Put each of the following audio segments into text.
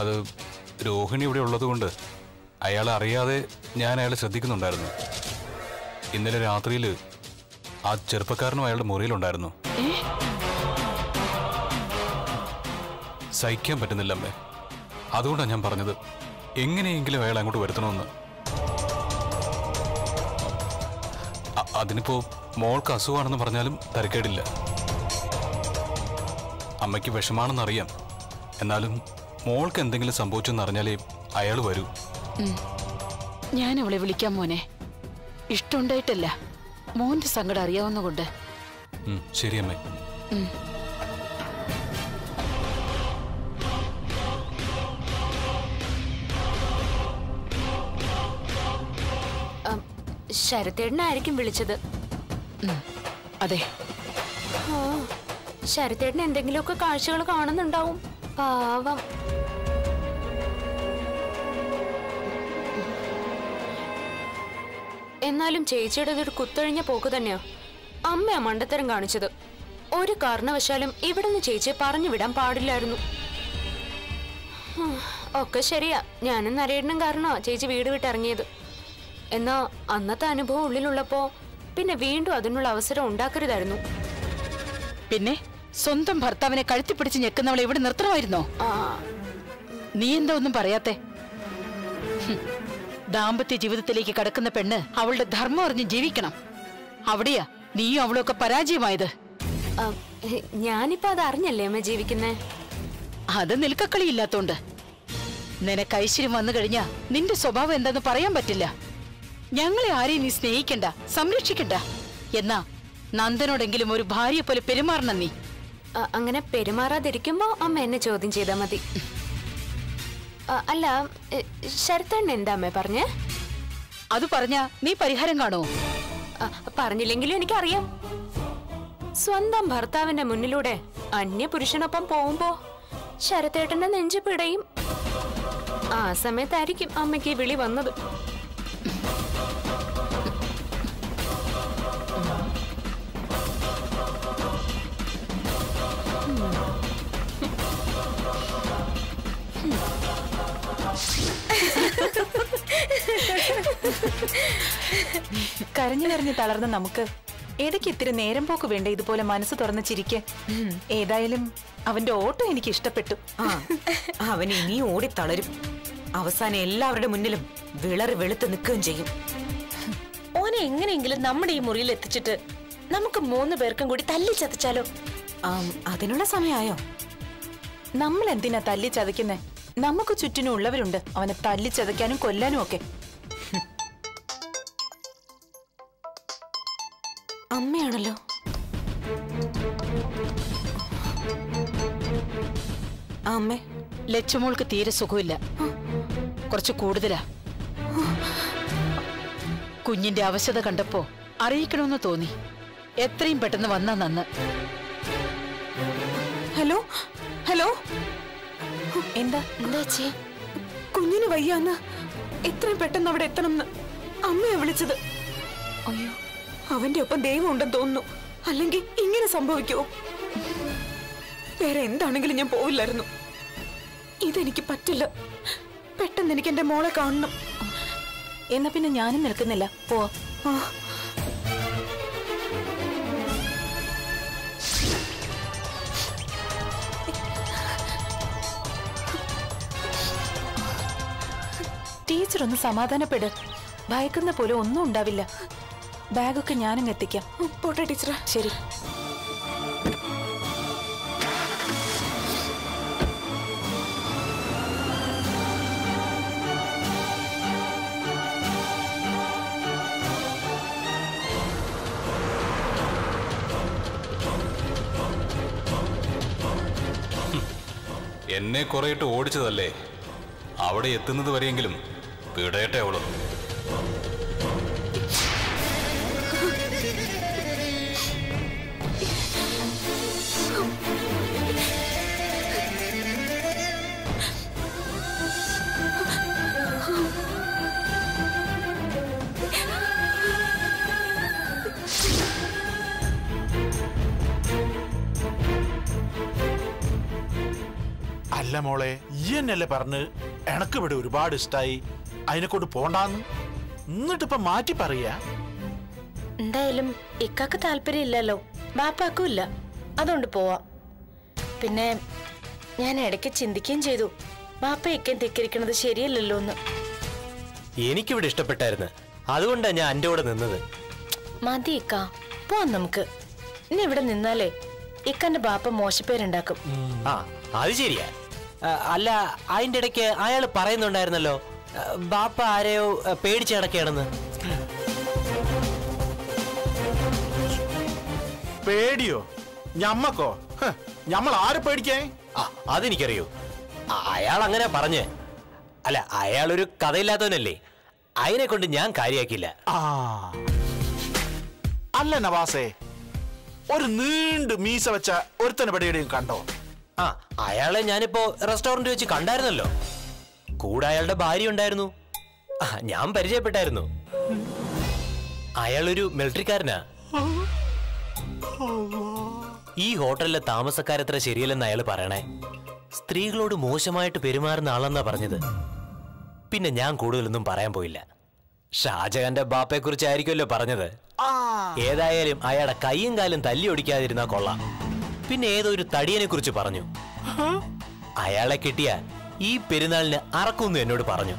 അത് രോഹിണി ഇവിടെ ഉള്ളതുകൊണ്ട് അയാൾ അറിയാതെ ഞാൻ അയാളെ ശ്രദ്ധിക്കുന്നുണ്ടായിരുന്നു ഇന്നലെ രാത്രിയിൽ ആ ചെറുപ്പക്കാരനും അയാളുടെ മുറിയിലുണ്ടായിരുന്നു ഏ സഹിക്കാൻ പറ്റുന്നില്ല അമ്മേ അതുകൊണ്ടാണ് ഞാൻ പറഞ്ഞത് എങ്ങനെയെങ്കിലും അയാൾ അങ്ങോട്ട് വരുത്തണമെന്ന് അ- അതിനിപ്പോ മോൾക്ക് അസുഖമാണെന്ന് പറഞ്ഞാലും തരക്കേടില്ല അമ്മയ്ക്ക് വിഷമാണെന്ന് അറിയാം എന്നാലും മോൾക്ക് എന്തെങ്കിലും സംഭവിച്ചെന്ന് അറിഞ്ഞാലേ അയാൾ വരൂ ഞാൻ അവളെ വിളിക്കാം മോനെ ഇഷ്ടമുണ്ടായിട്ടല്ല മോന്റെ സങ്കടം അറിയാവുന്നതുകൊണ്ട് ഉം, ശരി അമ്മേ ശരത്തേട്ടനായിരിക്കും വിളിച്ചത് അതെ ഓ ശരത്തേട്ടൻ എന്തെങ്കിലുമൊക്കെ കാഴ്ചകൾ കാണുന്നുണ്ടാവും പാവം എന്നാലും ചേച്ചിയുടെ ഒരു കുത്തൊഴിഞ്ഞ പോക്ക് തന്നെയാ അമ്മയാ മണ്ടത്തരം കാണിച്ചത് ഒരു കാരണവശാലും ഇവിടുന്ന് ചേച്ചിയെ പറഞ്ഞു വിടാൻ പാടില്ലായിരുന്നു ഹും, ഒക്കെ ശരിയാ ഞാനും നരേടനും കാരണമാ ചേച്ചി വീട് വിട്ടിറങ്ങിയത് എന്നാ അന്നത്തെ അനുഭവം ഉള്ളിലുള്ളപ്പോ പിന്നെ വീണ്ടും അതിനുള്ള അവസരം ഉണ്ടാക്കരുതായിരുന്നു പിന്നെ സ്വന്തം ഭർത്താവിനെ കഴുത്തിപ്പിടിച്ച് ഞെക്കുന്നവളെ ഇവിടെ നിർത്തണമായിരുന്നോ ആ, നീ എന്താ ഒന്നും പറയാത്തെ ഹും. ദാമ്പത്യ ജീവിതത്തിലേക്ക് കടക്കുന്ന പെണ്ണ് അവളുടെ ധർമ്മം അറിഞ്ഞ് ജീവിക്കണം അവിടെയാ നീയും അവളൊക്കെ പരാജയമായത് ആ, ഞാനിപ്പോ അത് അറിഞ്ഞല്ലേ അമ്മ ജീവിക്കുന്നേ അത് നിൽക്കക്കളിയില്ലാത്തോണ്ട് നിനക്ക് ഐശ്വര്യം വന്നു കഴിഞ്ഞാ നിന്റെ സ്വഭാവം എന്താന്ന് പറയാൻ പറ്റില്ല ഞങ്ങളെ ആരെയും നീ സ്നേഹിക്കണ്ട സംരക്ഷിക്കണ്ട എന്നാ നന്ദനോടെങ്കിലും ഒരു ഭാര്യ പോലെ പെരുമാറണം നീ ആ, അങ്ങനെ പെരുമാറാതിരിക്കുമ്പോ അമ്മ എന്നെ ചോദ്യം ചെയ്താ മതി ആ, അല്ല ശരത്തണ്ണ എന്താ അമ്മ പറഞ്ഞേ അത് പറഞ്ഞാ നീ പരിഹാരം കാണോ ആ, പറഞ്ഞില്ലെങ്കിലും എനിക്കറിയാം സ്വന്തം ഭർത്താവിന്റെ മുന്നിലൂടെ അന്യ പുരുഷനൊപ്പം പോകുമ്പോ ശരത്തേട്ടന്റെ നെഞ്ചു പിടയും ആ സമയത്തായിരിക്കും അമ്മയ്ക്ക് ഈ വിളി വന്നത് കരഞ്ഞു കരഞ്ഞ് തളർന്ന നമുക്ക് ഇടയ്ക്ക് ഇത്തിരി നേരം പോക്ക് വേണ്ട ഇതുപോലെ മനസ്സ് തുറന്ന് ചിരിക്കാൻ ഏതായാലും അവന്റെ ഓട്ടം എനിക്ക് ഇഷ്ടപ്പെട്ടു ആ അവൻ ഇനിയും ഓടി തളരും അവസാനം എല്ലാവരുടെ മുന്നിലും വിളറി വെളുത്ത് നിൽക്കുകയും ചെയ്യും ഓനെ എങ്ങനെയെങ്കിലും നമ്മുടെ ഈ മുറിയിൽ എത്തിച്ചിട്ട് നമുക്ക് മൂന്ന് പേർക്കും കൂടി തല്ലി ചതച്ചാലോ ആം, അതിനുള്ള സമയമായോ നമ്മൾ എന്തിനാ തല്ലി ചതയ്ക്കുന്നേ നമുക്ക് ചുറ്റിനും ഉള്ളവരുണ്ട് അവനെ തല്ലി ചതയ്ക്കാനും കൊല്ലാനും ഒക്കെ അമ്മയാണല്ലോ ആ, അമ്മേ ലച്ചുമോൾക്ക് തീരെ സുഖമില്ല കുറച്ച് കൂടുതലാ കുഞ്ഞിന്റെ അവശത കണ്ടപ്പോ അറിയിക്കണമെന്ന് തോന്നി എത്രയും പെട്ടെന്ന് വന്നാ നന്ന് ഹലോ ഹലോ എന്താ എന്താ ചേ കുഞ്ഞിന് വയ്യാന്ന് എത്രയും പെട്ടെന്ന് അവിടെ എത്തണം എന്ന് അമ്മയാ വിളിച്ചത് അയ്യോ അവന്റെ ഒപ്പം ദൈവം ഉണ്ടെന്ന് തോന്നുന്നു അല്ലെങ്കിൽ ഇങ്ങനെ സംഭവിക്കുമോ വേറെ എന്താണെങ്കിലും ഞാൻ പോവില്ലായിരുന്നു ഇതെനിക്ക് പറ്റില്ല പെട്ടെന്ന് എനിക്ക് എന്റെ മോളെ കാണണം എന്നാ പിന്നെ ഞാനും നിൽക്കുന്നില്ല പോവാ ആ ടീച്ചർ ഒന്ന് സമാധാനപ്പെട് ഭയക്കുന്ന പോലെ ഒന്നും ഉണ്ടാവില്ല ബാഗൊക്കെ ഞാനും എത്തിക്കാം പോട്ടെ ടീച്ചർ ശരി എന്നെ കുറേയിട്ട് ഓടിച്ചതല്ലേ അവിടെ എത്തുന്നത് വരെയെങ്കിലും വിടയട്ടെ അവള് അല്ല അല്ല മോളെ ഈ എന്നല്ലേ പറഞ്ഞ് എനക്ക് ഇവിടെ ഒരുപാട് ഇഷ്ടായി അതിനെ കൊണ്ട് പോണ്ടാന്ന് എന്നിട്ടിപ്പൊ മാറ്റി പറയാ എന്തായാലും ഇക്കാക്ക് താല്പര്യം ഇല്ലല്ലോ ബാപ്പാക്കും ഇല്ല അതുകൊണ്ട് പോവാം പിന്നെ ഞാൻ ഇടയ്ക്ക് ചിന്തിക്കുകയും ചെയ്തു ബാപ്പ ഇക്കൻ തെക്കരിക്കണത് ശരിയല്ലല്ലോ എന്ന് എനിക്കിവിടെ ഇഷ്ടപ്പെട്ടായിരുന്നു അതുകൊണ്ടാണ് ഞാൻ എൻ്റെ കൂടെ നിന്നത് മതി ഇക്ക പോവാം നമുക്ക് ഇനി ഇവിടെ നിന്നാലേ ഇക്കന്റെ ബാപ്പ മോശപ്പേരുണ്ടാക്കും ആ അത് ശരിയാ ആ, അല്ല അതിന്റെ ഇടയ്ക്ക് അയാൾ പറയുന്നുണ്ടായിരുന്നല്ലോ ആ, ബാപ്പ ആരെയോ ആ, പേടിച്ച് കിടക്കുകയാണെന്ന് പേടിയോ ഞമ്മക്കോ ഹ്, ഞമ്മൾ ആരെ പേടിക്കേ ആ അതെനിക്കറിയൂ ആ, അയാൾ അങ്ങനെ പറഞ്ഞ് അല്ല അയാളൊരു കഥയില്ലാത്തവനല്ലേ അതിനെ കൊണ്ട് ഞാൻ കാര്യാക്കില്ല ആ അല്ല നവാസേ ഒരു നീണ്ട് മീസ വെച്ച ഒരുത്തനെ പടിയുടെയും കണ്ടോ ആ അയാളെ ഞാനിപ്പോ റെസ്റ്റോറന്റ് വെച്ച് കണ്ടായിരുന്നല്ലോ കൂടെ അയാളുടെ ഭാര്യ ഉണ്ടായിരുന്നു ആ, ഞാൻ പരിചയപ്പെട്ടായിരുന്നു അയാളൊരു മിലിറ്ററിക്കാരനാ ഈ ഹോട്ടലിലെ താമസക്കാരത്ര ശരിയല്ലെന്ന് അയാൾ പറയണേ സ്ത്രീകളോട് മോശമായിട്ട് പെരുമാറുന്ന ആളെന്നാ പറഞ്ഞത് പിന്നെ ഞാൻ കൂടുതലൊന്നും പറയാൻ പോയില്ല ഷാജഹാന്റെ ബാപ്പയെ കുറിച്ചായിരിക്കുമല്ലോ പറഞ്ഞത് ഏതായാലും അയാളുടെ കൈയും കാലും തല്ലി ഒടിക്കാതിരുന്നാ കൊള്ളാം പിന്നെ ഏതോ ഒരു തടിയനെ കുറിച്ച് പറഞ്ഞു അയാളെ കിട്ടിയ ഈ പെരുന്നാളിന് അറക്കുമെന്ന് എന്നോട് പറഞ്ഞു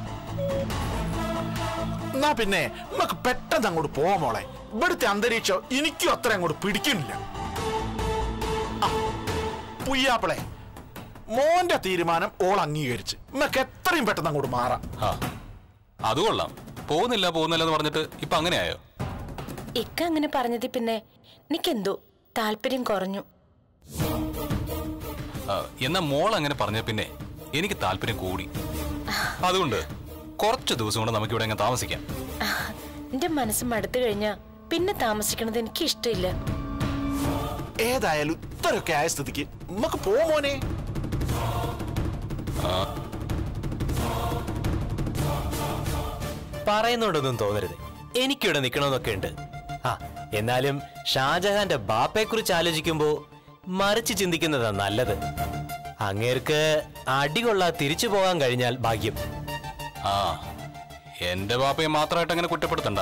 എന്നാ പിന്നെ നമുക്ക് പെട്ടെന്ന് അങ്ങോട്ട് പോവാം മോളെ ഇവിടുത്തെ അന്തരീക്ഷം എനിക്കും അത്ര അങ്ങോട്ട് പിടിക്കുന്നില്ല ആ, പുയ്യാപ്പിളെ മോന്റെ തീരുമാനം ഓൾ അംഗീകരിച്ച് നമുക്ക് എത്രയും പെട്ടെന്ന് അങ്ങോട്ട് മാറാം ആ അത് കൊള്ളാം പോകുന്നില്ല പോകുന്നില്ല എന്ന് പറഞ്ഞിട്ട് ഇപ്പൊ അങ്ങനെയായോ ഇക്ക അങ്ങനെ പറഞ്ഞതിൽ പിന്നെ എനിക്കെന്തോ താല്പര്യം കുറഞ്ഞു ആ, എന്നാ മോൾ അങ്ങനെ പറഞ്ഞ പിന്നെ എനിക്ക് താല്പര്യം കൂടി അതുകൊണ്ട് കുറച്ച് ദിവസം കൊണ്ട് നമുക്ക് ഇവിടെ അങ്ങ് താമസിക്കാം എന്റെ മനസ്സ് മടുത്തു കഴിഞ്ഞാ പിന്നെ താമസിക്കണത് എനിക്ക് ഇഷ്ടമില്ല ഏതായാലും ഇത്രയൊക്കെ ആയ സ്ഥിതിക്ക് നമുക്ക് പോമോനെ പറയുന്നുണ്ടൊന്നും തോന്നരുത് എനിക്കിവിടെ നിൽക്കണമെന്നൊക്കെ ഉണ്ട് ആ എന്നാലും ഷാജഹാന്റെ ബാപ്പയെ കുറിച്ച് ആലോചിക്കുമ്പോ മറിച്ച് ചിന്തിക്കുന്നതാ നല്ലത് അങ്ങേർക്ക് അടികൊള്ളാ തിരിച്ചു പോകാൻ കഴിഞ്ഞാൽ ഭാഗ്യം ആ എന്റെ ബാപ്പയെ മാത്രമായിട്ട് അങ്ങനെ കുറ്റപ്പെടുത്തണ്ട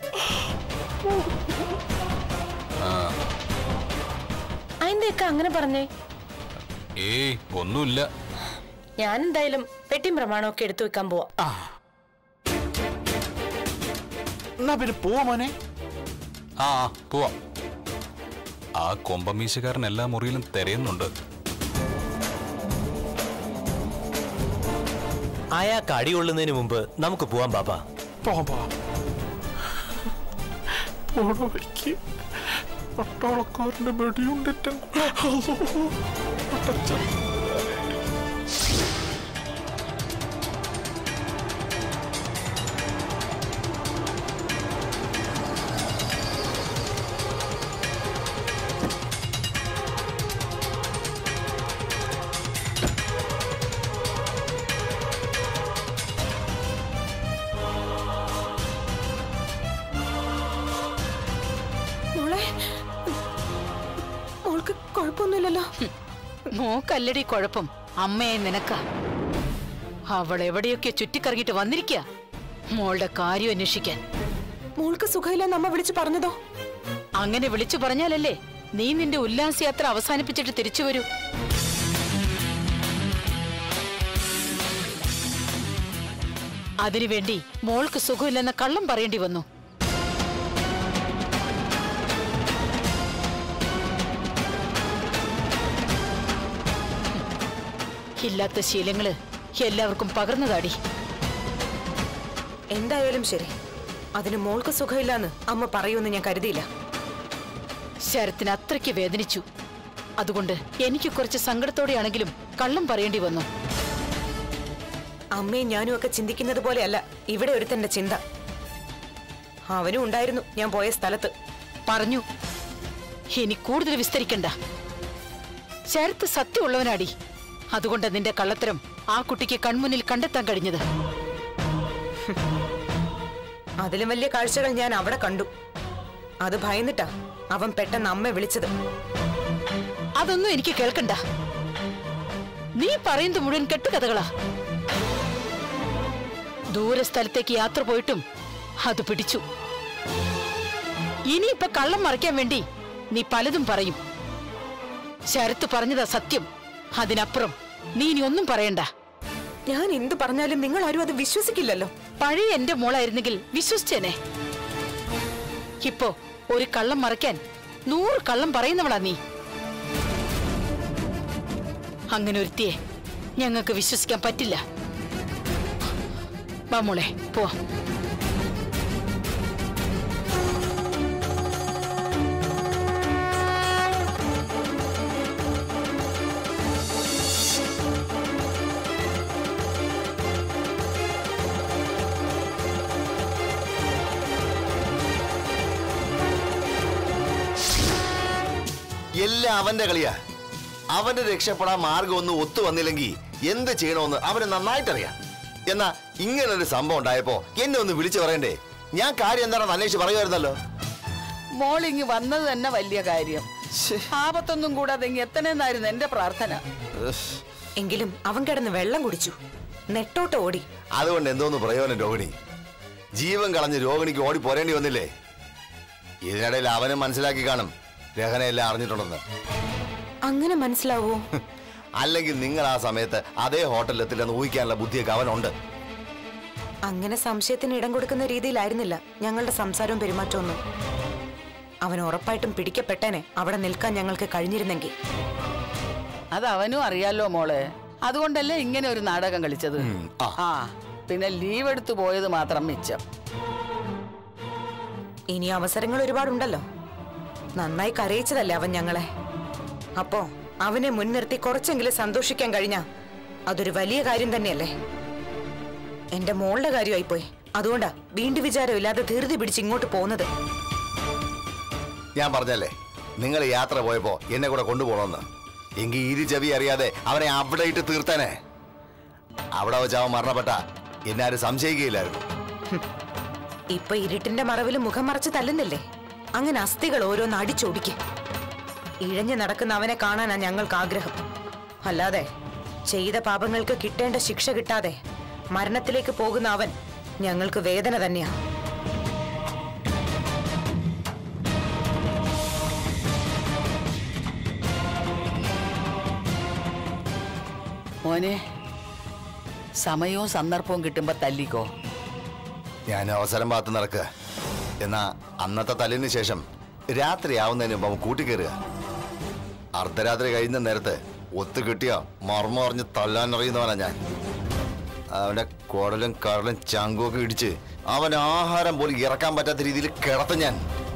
അതിന്റെ ഒക്കെ അങ്ങനെ പറഞ്ഞേ ഏയ് ഒന്നുമില്ല ഞാൻ എന്തായാലും പെട്ടിയും പ്രമാണമൊക്കെ എടുത്തു വെക്കാൻ പോവാം എന്നാ പിന്നെ പോമോനെ ആ ആ, പോവാം ആ കൊമ്പമീശക്കാരൻ എല്ലാ മുറിയിലും തിരയുന്നുണ്ട് അയാൾക്ക് അടികൊള്ളുന്നതിന് മുമ്പ് നമുക്ക് പോവാം ബാപ്പ പോവാം പോവാം പോണ വഴിക്ക് പട്ടാളക്കാരന്റെ വെടിയുണ്ടിട്ടും മോളെ മോൾക്ക് കുഴപ്പമൊന്നുമില്ലല്ലോ മോക്കല്ലടി കുഴപ്പം അമ്മയെ നിനക്ക അവൾ എവിടെയൊക്കെ ചുറ്റിക്കറങ്ങിട്ട് വന്നിരിക്കുക മോളുടെ കാര്യം അന്വേഷിക്കാൻ മോൾക്ക് സുഖമില്ലെന്ന് അമ്മ വിളിച്ചു പറഞ്ഞതോ അങ്ങനെ വിളിച്ചു പറഞ്ഞാലല്ലേ നീ നിന്റെ ഉല്ലാസയാത്ര അവസാനിപ്പിച്ചിട്ട് തിരിച്ചു വരൂ അതിനുവേണ്ടി മോൾക്ക് സുഖമില്ലെന്ന കള്ളം പറയേണ്ടി വന്നു ഇല്ലാത്ത ശീലങ്ങള് എല്ലാവർക്കും പകർന്നതാടി എന്തായാലും ശരി അതിന് മോൾക്ക് സുഖമില്ലാന്ന് അമ്മ പറയുമെന്ന് ഞാൻ കരുതിയില്ല ശരത്തിന് അത്രയ്ക്ക് വേദനിച്ചു അതുകൊണ്ട് എനിക്ക് കുറച്ച് സങ്കടത്തോടെയാണെങ്കിലും കള്ളം പറയേണ്ടി വന്നു അമ്മയും ഞാനും ഒക്കെ ചിന്തിക്കുന്നത് പോലെയല്ല ഇവിടെ ഒരുത്തന്റെ ചിന്ത അവനും ഉണ്ടായിരുന്നു ഞാൻ പോയ സ്ഥലത്ത് പറഞ്ഞു ഇനി കൂടുതൽ വിസ്തരിക്കണ്ട ശരത്ത് സത്യമുള്ളവനാടി അതുകൊണ്ട് നിന്റെ കള്ളത്തരം ആ കുട്ടിക്ക് കൺമുന്നിൽ കണ്ടെത്താൻ കഴിഞ്ഞത് അതിലും വലിയ കാഴ്ചകൾ ഞാൻ അവിടെ കണ്ടു അത് ഭയന്നിട്ടാ അവൻ പെട്ടെന്ന് അമ്മ വിളിച്ചത് അതൊന്നും എനിക്ക് കേൾക്കണ്ട നീ പറയുന്നത് മുഴുവൻ കെട്ടുകഥകളാ ദൂരെ സ്ഥലത്തേക്ക് യാത്ര പോയിട്ടും അത് പിടിച്ചു ഇനിയിപ്പൊ കള്ളം മറയ്ക്കാൻ വേണ്ടി നീ പലതും പറയും ശരത്ത് പറഞ്ഞതാ സത്യം അതിനപ്പുറം നീ ഇനി ഒന്നും പറയണ്ട ഞാൻ എന്ത് പറഞ്ഞാലും നിങ്ങൾ ആരും അത് വിശ്വസിക്കില്ലല്ലോ പഴയ എന്റെ മോളായിരുന്നെങ്കിൽ വിശ്വസിച്ചേനെ ഇപ്പോ ഒരു കള്ളം മറയ്ക്കാൻ നൂറ് കള്ളം പറയുന്നവളാ നീ അങ്ങനെ ഒരുത്തിയെ ഞങ്ങൾക്ക് വിശ്വസിക്കാൻ പറ്റില്ല വാ മോളെ പോ എല്ലാം അവന്റെ കളിയാ അവന്റെ രക്ഷപ്പെടാൻ മാർഗം ഒന്നും ഒത്തു വന്നില്ലെങ്കിൽ എന്ത് ചെയ്യണമെന്ന് അവന് നന്നായിട്ടറിയാം എന്നാ ഇങ്ങനൊരു സംഭവം ഉണ്ടായപ്പോ എന്നെ ഒന്ന് വിളിച്ചു പറയണ്ടേ ഞാൻ കാര്യം എന്താണെന്ന് അന്വേഷിച്ച് പറയുമായിരുന്നല്ലോ മോളിങ് വന്നത് തന്നെ വലിയ കാര്യം ആപത്തൊന്നും കൂടാതെ ഇങ്ങ് എത്തണമെന്നായിരുന്നു എന്റെ പ്രാർത്ഥന എങ്കിലും അവൻ കിടന്ന് വെള്ളം കുടിച്ചു നെട്ടോട്ട് ഓടി അതുകൊണ്ട് എന്തോന്ന് പ്രയോജനം രോഹിണി ജീവൻ കളഞ്ഞ് രോഹിണിക്ക് ഓടി പോരേണ്ടി വന്നില്ലേ ഇതിനിടയിൽ അവനും മനസ്സിലാക്കി കാണും രഹനയെല്ലാം അറിഞ്ഞിട്ടുണ്ടെന്ന് അങ്ങനെ മനസ്സിലാവോ അല്ലെങ്കിൽ നിങ്ങൾ ആ സമയത്ത് അതേ ഹോട്ടലിൽ എത്തില്ലെന്ന് ഊഹിക്കാനുള്ള ബുദ്ധിയൊക്കെ അവനുണ്ട് അങ്ങനെ സംശയത്തിന് ഇടം കൊടുക്കുന്ന രീതിയിലായിരുന്നില്ല ഞങ്ങളുടെ സംസാരവും പെരുമാറ്റമൊന്നും അവൻ ഉറപ്പായിട്ടും പിടിക്കപ്പെട്ടേനെ അവിടെ നിൽക്കാൻ ഞങ്ങൾക്ക് കഴിഞ്ഞിരുന്നെങ്കിൽ അത് അവനും അറിയാലോ മോളെ അതുകൊണ്ടല്ലേ ഇങ്ങനെ ഒരു നാടകം കളിച്ചത് ആ. ആ പിന്നെ ലീവ് എടുത്തു പോയത് മാത്രം മിച്ചം ഇനി അവസരങ്ങൾ ഒരുപാടുണ്ടല്ലോ നന്നായി കരയിച്ചതല്ലേ അവൻ ഞങ്ങളെ അപ്പോ അവനെ മുൻനിർത്തി കുറച്ചെങ്കിലും സന്തോഷിക്കാൻ കഴിഞ്ഞ അതൊരു വലിയ കാര്യം തന്നെയല്ലേ എന്റെ മോളുടെ കാര്യമായിപ്പോയി അതുകൊണ്ടാ വീണ്ടും വിചാരമില്ലാതെ ധൃതി പിടിച്ച് ഇങ്ങോട്ട് പോകുന്നത് ഞാൻ പറഞ്ഞല്ലേ നിങ്ങൾ യാത്ര പോയപ്പോ എന്നെ കൂടെ കൊണ്ടുപോകണമെന്ന് എങ്കിൽ ഇരു ചെവി അറിയാതെ അവനെ അവിടെ ഇട്ട് തീർത്താനെ അവിടെ വെച്ച് അവൻ മരണപ്പെട്ട എന്നെ ആരും സംശയിക്കുകയില്ലായിരുന്നു ഇപ്പൊ ഇരുട്ടിന്റെ മറവിൽ മുഖം മറച്ച് തല്ലുന്നില്ലേ അങ്ങനെ അസ്ഥികൾ ഓരോന്ന് അടിച്ചൊടിക്ക് ഇഴഞ്ഞു നടക്കുന്ന അവനെ കാണാനാ ഞങ്ങൾക്ക് ആഗ്രഹം അല്ലാതെ ചെയ്ത പാപങ്ങൾക്ക് കിട്ടേണ്ട ശിക്ഷ കിട്ടാതെ മരണത്തിലേക്ക് പോകുന്ന അവൻ ഞങ്ങൾക്ക് വേദന തന്നെയാ മോനെ സമയവും സന്ദർഭവും കിട്ടുമ്പോ തല്ലിക്കോ ഞാൻ അവസരം പാത്ത് നടക്കുക എന്നാ അന്നത്തെ തല്ലിന് ശേഷം രാത്രി ആവുന്നതിന് മുമ്പ് അവൻ കൂട്ടിക്കയറുക അർദ്ധരാത്രി കഴിയുന്ന നേരത്ത് ഒത്തു കിട്ടിയ മർമ്മ അറിഞ്ഞ് തല്ലാൻ അറിയുന്നവനാ ഞാൻ അവന്റെ കുടലും കടലും ചങ്കൊക്കെ ഇടിച്ച് അവൻ ആഹാരം പോലും ഇറക്കാൻ പറ്റാത്ത രീതിയിൽ കിടത്ത ഞാൻ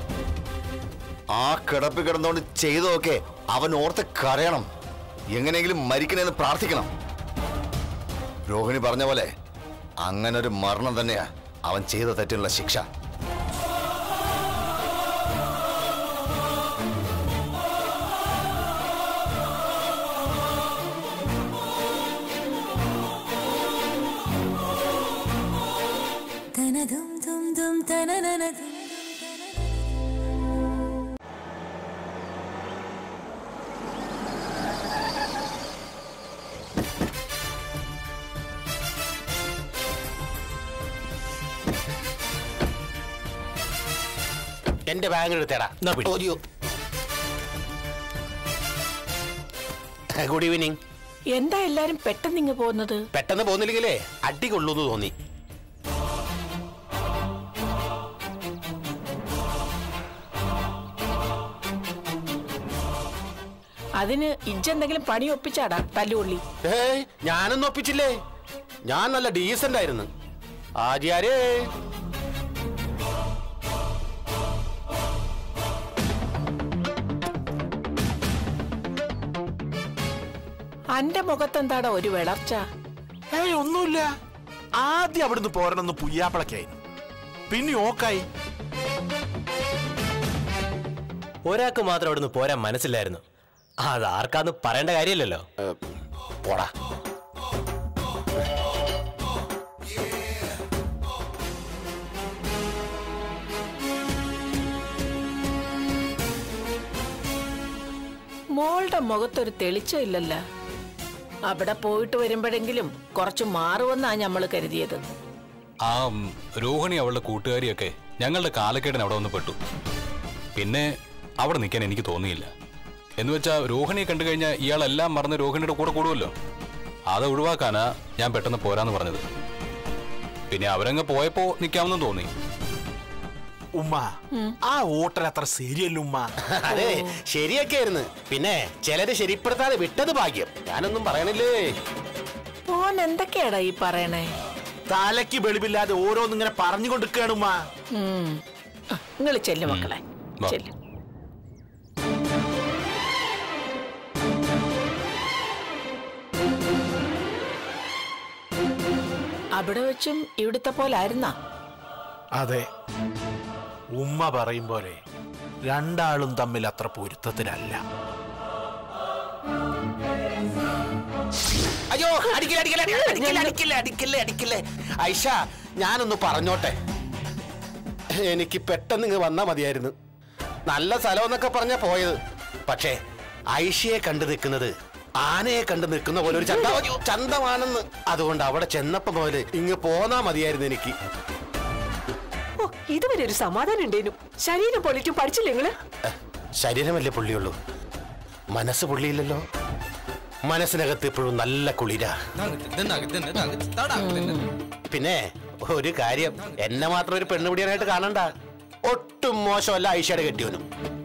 ആ കിടപ്പ് കിടന്നുകൊണ്ട് ചെയ്തതൊക്കെ അവൻ ഓർത്ത് കരയണം എങ്ങനെയെങ്കിലും മരിക്കണമെന്ന് പ്രാർത്ഥിക്കണം രോഹിണി പറഞ്ഞ പോലെ അങ്ങനെ ഒരു മരണം തന്നെയാ അവൻ ചെയ്ത തെറ്റിനുള്ള ശിക്ഷ എന്റെ ബാഗ് എടുത്തേടാ ഗുഡ് ഈവനിങ് എന്താ എല്ലാരും പെട്ടെന്ന് ഇങ്ങ് പോകുന്നത് പെട്ടെന്ന് പോകുന്നില്ലെങ്കിലേ അടി കൊള്ളൂന്ന് തോന്നി അതിന് ഇജ്ജെന്തെങ്കിലും പണി ഒപ്പിച്ചാടാ തല്ലുകൊള്ളി ഏയ് ഞാനൊന്നും ഒപ്പിച്ചില്ലേ ഞാൻ നല്ല ഡീസന്റ് ആയിരുന്നു ആര്യാരേ അന്റെ മുഖത്തെന്താടാ ഒരു വിളർച്ച ഏയ് ഒന്നുമില്ല ആദ്യം അവിടുന്ന് പോരണമെന്ന് പുയ്യാപ്പളക്കായി പിന്നെ ഓക്കായി ഒരാൾക്ക് മാത്രം അവിടുന്ന് പോരാൻ മനസ്സിലായിരുന്നു അത് ആർക്കാന്ന് പറയേണ്ട കാര്യമില്ലല്ലോ പോടാ മോളുടെ മുഖത്തൊരു തെളിച്ചമില്ലല്ലോ അവിടെ പോയിട്ട് വരുമ്പോഴെങ്കിലും കുറച്ച് മാറുമെന്നാ ഞമ്മള് കരുതിയത് ആ ഉം, രോഹിണി അവളുടെ കൂട്ടുകാരിയൊക്കെ ഞങ്ങളുടെ കാലക്കേടിന് അവിടെ വന്ന് പെട്ടു പിന്നെ അവിടെ നിൽക്കാൻ എനിക്ക് തോന്നിയില്ല എന്ന് വെച്ചാൽ രോഹിണിയെ കണ്ടു കഴിഞ്ഞാൽ ഇയാളെല്ലാം മറന്ന് രോഹിണിയുടെ കൂടെ കൂടുമല്ലോ അത് ഒഴിവാക്കാനാ ഞാൻ പെട്ടെന്ന് പോരാന്ന് പറഞ്ഞത് പിന്നെ അവരങ്ങ് പോയപ്പോ നിൽക്കാമെന്ന് തോന്നി ഉമ്മ ആ ഹോട്ടൽ അത്ര ശരിയല്ല ഉമ്മ അതെ ശരിയൊക്കെ ആയിരുന്നു പിന്നെ ചിലര് ശരിപ്പെടുത്താതെ വിട്ടത് ഭാഗ്യം ഞാനൊന്നും പറയണില്ലേ ഓൻ എന്തൊക്കെയാടാ ഈ പറയണേ തലയ്ക്ക് വെളിവില്ലാതെ ഓരോന്നിങ്ങനെ പറഞ്ഞുകൊണ്ടിരിക്കുകയാണ് ഉമ്മ നിങ്ങൾ ചെല്ലു മക്കളെ വാ. ചെല്ലു അവിടെ വെച്ചും ഇവിടുത്തെ പോലെ ആയിരുന്നാ അതെ ഉമ്മ പറയും പോലെ രണ്ടാളും തമ്മിൽ അത്ര പൊരുത്തത്തിലല്ല അയ്യോ അടിക്കില്ല അടിക്കില്ല അടിക്കില്ല അടിക്കില്ല അടിക്കില്ലേ അടിക്കില്ലേ ഐഷ ഞാനൊന്ന് പറഞ്ഞോട്ടെ എനിക്ക് പെട്ടെന്ന് ഇങ്ങ് വന്നാ മതിയായിരുന്നു നല്ല സ്ഥലം എന്നൊക്കെ പറഞ്ഞ പോയത് പക്ഷേ ഐഷയെ കണ്ടു നിൽക്കുന്നത് ആനയെ കണ്ടു നിൽക്കുന്ന പോലെ ഒരു ചന്ത അയ്യോ, ചന്തമാണെന്ന് അതുകൊണ്ട് അവിടെ ചെന്നപ്പോ പോലെ ഇങ്ങ് പോന്നാ മതിയായിരുന്നു എനിക്ക് ഓ ഇതുവരെ ഒരു സമാധാനം ഉണ്ടേനു ശരീരം പൊളിക്കും പഠിച്ചില്ല നിങ്ങള് എഹ്, ശരീരമല്ലേ പുള്ളിയുള്ളൂ മനസ്സ് പുള്ളിയില്ലല്ലോ മനസ്സിനകത്ത് ഇപ്പോഴും നല്ല കുളിരാ പിന്നെ ഒരു കാര്യം എന്നെ മാത്രം ഒരു പെണ്ണുപിടിയാനായിട്ട് കാണണ്ട ഒട്ടും മോശമല്ല ഐഷയുടെ കെട്ടിയവനും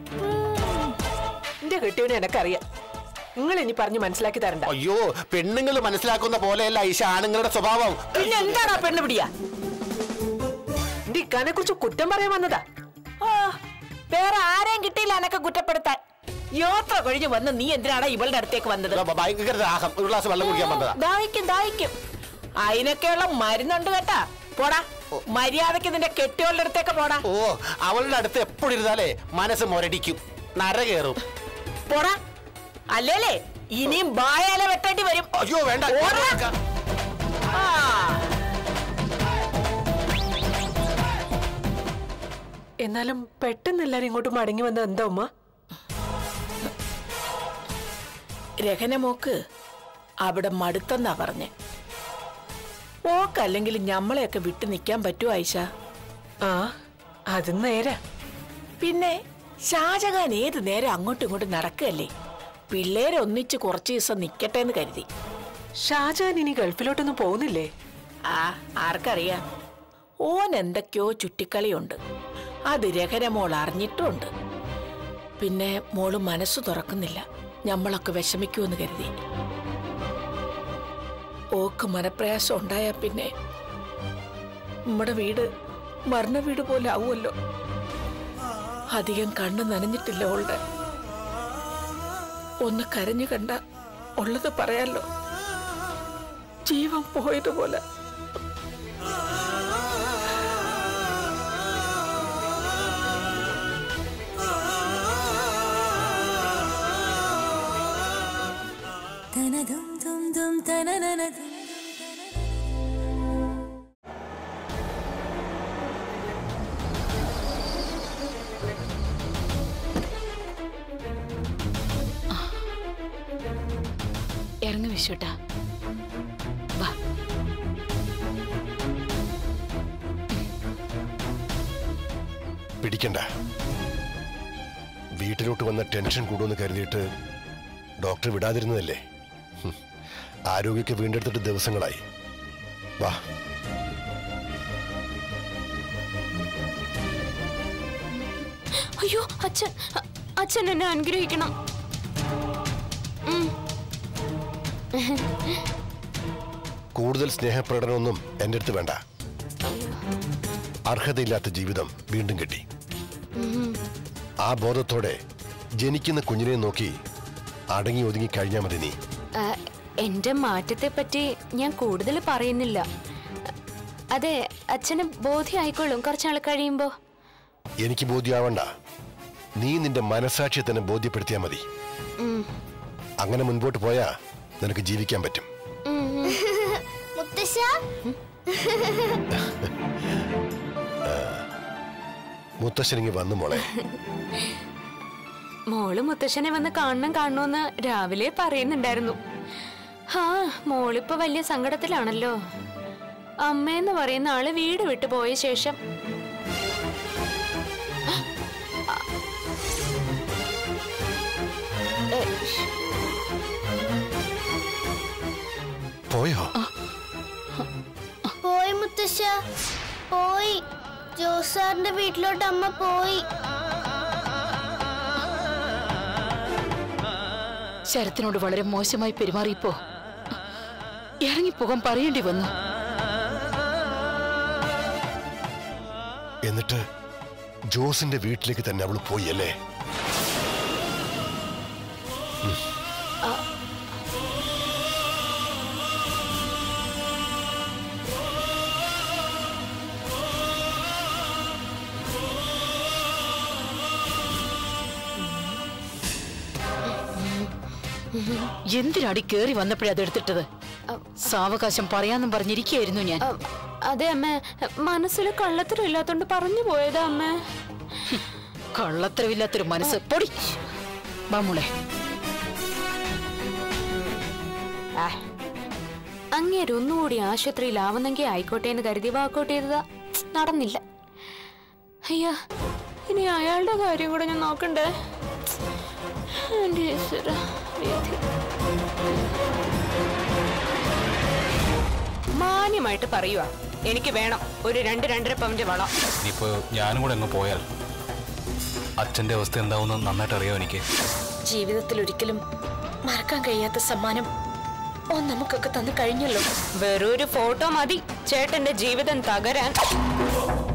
എന്റെ കെട്ടിയവനെ എനക്കറിയാം നിങ്ങൾ ഇനി പറഞ്ഞ് മനസ്സിലാക്കി തരണ്ട അയ്യോ പെണ്ണുങ്ങൾ മനസ്സിലാക്കുന്ന പോലെയല്ല ഐഷ ആണുങ്ങളുടെ സ്വഭാവം പിന്നെ എന്താടാ പെണ്ണുപിടിയാ എന്റെ ഇക്കാനെ കുറിച്ച് കുറ്റം പറയാൻ വന്നതാ ആ, വേറെ ആരെയും കിട്ടിയില്ല എനക്ക് കുറ്റപ്പെടുത്താൻ യാത്ര കഴിഞ്ഞ് വന്ന് നീ എന്തിനാടാ ഇവളുടെ അടുത്തേക്ക് വന്നത് ഭ- ഭയങ്കര ദാഹം ഒരു ഗ്ലാസ് വെള്ളം കുടിക്കാൻ വന്നതാ ദാഹിക്കും ദാഹിക്കും അതിനൊക്കെയുള്ള മരുന്നുണ്ട് കേട്ടാ പോടാ മര്യാദക്ക് നിന്റെ കെട്ടിയോളുടെ അടുത്തേക്ക് പോടാ ഓ അവളുടെ അടുത്ത് എപ്പോഴും ഇരുന്നാലേ മനസ്സ് മുരടിക്കും നര കയറും പോടാ അല്ലേലേ ഇനിയും ബായാലെ വെട്ടേണ്ടി വരും അയ്യോ വേണ്ട ഓടാ. ആ എന്നാലും പെട്ടെന്ന് എല്ലാരും ഇങ്ങോട്ട് മടങ്ങി വന്ന എന്താ ഉമ്മ രഹനമോക്ക് അവിടെ മടുത്തെന്നാ പറഞ്ഞെ ഓക്കല്ലെങ്കിൽ ഞമ്മളെയൊക്കെ വിട്ടു നിൽക്കാൻ പറ്റുമോ ആയിഷ ആ അത് നേരെ പിന്നെ ഷാജഹാൻ ഏത് നേരം അങ്ങോട്ടും ഇങ്ങോട്ടും നടക്കല്ലേ പിള്ളേരെ ഒന്നിച്ച് കുറച്ച് ദിവസം നിക്കട്ടെ എന്ന് കരുതി ഷാജഹാൻ ഇനി ഗൾഫിലോട്ടൊന്നും പോകുന്നില്ലേ ആ ആർക്കറിയാം ഓൻ എന്തൊക്കെയോ ചുറ്റിക്കളിയുണ്ട് അത് രഹനമോൾ അറിഞ്ഞിട്ടുമുണ്ട് പിന്നെ മോള് മനസ്സ് തുറക്കുന്നില്ല ഞമ്മളൊക്കെ വിഷമിക്കുമെന്ന് കരുതി ഓക്ക് മനപ്രയാസം ഉണ്ടായ പിന്നെ നമ്മുടെ വീട് മരണ വീട് പോലെ ആവുമല്ലോ അധികം കണ്ണ് നനഞ്ഞിട്ടില്ല ഓളുടെ ഒന്ന് കരഞ്ഞു കണ്ട ഉള്ളത് പറയാലോ ജീവൻ പോയതുപോലെ ഇറങ്ങി വിശ്വട്ടാ വാ പിടിക്കണ്ട വീട്ടിലോട്ട് വന്ന ടെൻഷൻ കൂടുമെന്ന് കരുതിയിട്ട് ഡോക്ടർ വിടാതിരുന്നതല്ലേ ഹും. ആരോഗ്യമൊക്കെ വീണ്ടെടുത്തിട്ട് ദിവസങ്ങളായി വാ അയ്യോ അച്ഛൻ അ- അച്ഛൻ എന്നെ അനുഗ്രഹിക്കണം കൂടുതൽ സ്നേഹപ്രകടനമൊന്നും എൻ്റെ അടുത്ത് വേണ്ട അർഹതയില്ലാത്ത ജീവിതം വീണ്ടും കിട്ടി ആ ബോധത്തോടെ ജനിക്കുന്ന കുഞ്ഞിനെ നോക്കി അടങ്ങി ഒതുങ്ങി കഴിഞ്ഞാൽ മതി നീ ആ, എന്റെ മാറ്റത്തെ പറ്റി ഞാൻ കൂടുതൽ പറയുന്നില്ല അതെ അച്ഛന് ബോധ്യമായിക്കോളും കുറച്ചാൾ കഴിയുമ്പോ എനിക്ക് ബോധ്യമാവണ്ട നീ നിന്റെ മനസാക്ഷിയെ തന്നെ ബോധ്യപ്പെടുത്തിയാൽ മതി അങ്ങനെ മുൻപോട്ട് പോയാ നിനക്ക് ജീവിക്കാൻ പറ്റും മുത്തശ്ശ മുത്തശ്ശനിങ്ങി വന്നു മോളെ മോള് മുത്തശ്ശനെ വന്ന് കാണണം കാണണമെന്ന് രാവിലെ പറയുന്നുണ്ടായിരുന്നു ഹാ മോളിപ്പോ വലിയ സങ്കടത്തിലാണല്ലോ അമ്മയെന്ന് പറയുന്ന ആള് വീട് വിട്ടു പോയ ശേഷം പോയോ പോയി മുത്തശ്ശ പോയി ജോസാറിന്റെ വീട്ടിലോട്ട് അമ്മ പോയി ശരത്തിനോട് വളരെ മോശമായി പെരുമാറിയപ്പോ ഇറങ്ങിപ്പോകാൻ പറയേണ്ടി വന്നു എന്നിട്ട് ജോസിന്റെ വീട്ടിലേക്ക് തന്നെ അവൾ പോയി അല്ലേ എന്തിനാടി കേറി വന്നപ്പോഴേ അത് എടുത്തിട്ടത് സാവകാശം പറയാന്നും പറഞ്ഞിരിക്കുകയായിരുന്നു ഞാൻ അ- അതെ അമ്മ മനസ്സിൽ കള്ളത്തരം ഇല്ലാത്തോണ്ട് പറഞ്ഞു പോയതാ അമ്മ കള്ളത്തരവില്ലാത്തൊരു മനസ്സ് പൊടി മാമൂളെ അങ്ങേര് ഒന്നുകൂടി ആശുപത്രിയിലാവുന്നെങ്കിൽ ആയിക്കോട്ടെ എന്ന് കരുതി വാക്കോട്ട് ചെയ്തതാ നടന്നില്ല അയ്യാ ഇനി അയാളുടെ കാര്യം കൂടെ ഞാൻ നോക്കണ്ടേ എന്റെ ഈശ്വരാ, വിധി. മാന്യമായിട്ട് പറയുക എനിക്ക് വേണം ഒരു രണ്ട് രണ്ടര പവന്റെ വള ഇനിയിപ്പോ ഞാനും കൂടെ അങ്ങ് പോയാൽ അച്ഛന്റെ അവസ്ഥ എന്താവുമെന്ന് നന്നായിട്ട് അറിയാം എനിക്ക് ജീവിതത്തിൽ ഒരിക്കലും മറക്കാൻ കഴിയാത്ത സമ്മാനം ഓ നമുക്കൊക്കെ തന്നു കഴിഞ്ഞല്ലോ വെറൊരു ഫോട്ടോ മതി ചേട്ടന്റെ ജീവിതം തകരാൻ